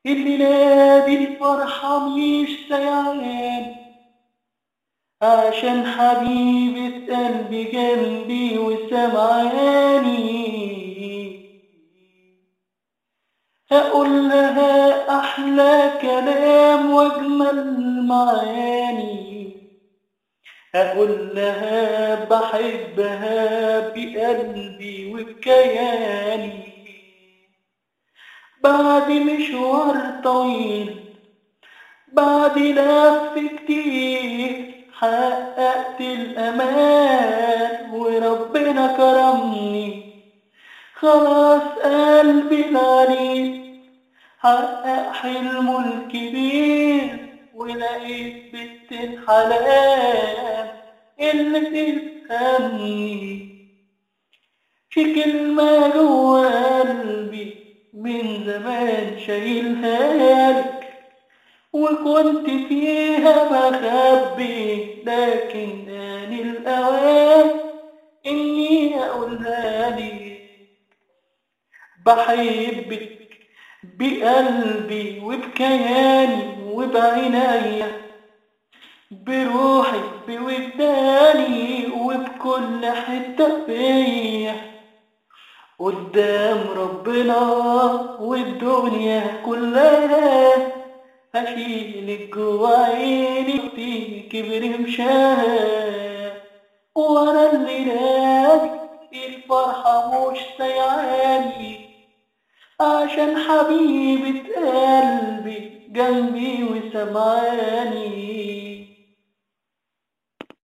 الليلة دي الفرحة مش سيعان عشان حبيبة قلبي جنبي وسمعاني هقول لها أحلى كلام وأجمل معاني هقول لها بحبها بقلبي وبكياني بعد مشوار طويل بعد لف كتير حققت الأمان وربنا كرمني خلاص قلبي العنيد حقق حلمه الكبير ولقيت بنت الحلال اللي تفهمني في كلمة جوا قلبي من زمان شايلها لك وكنت فيها بخبي لكن آن الأوان إني أقولها لك بحبك بقلبي وبكياني وبعناية بروحي بوداني وبكل حتة فيا قدام ربنا والدنيا كلها هشيلك جوا عيني في كبر مشاها وانا اللي نادي الفرحة مش سيعاني عشان حبيبة قلبي جنبي وسمعاني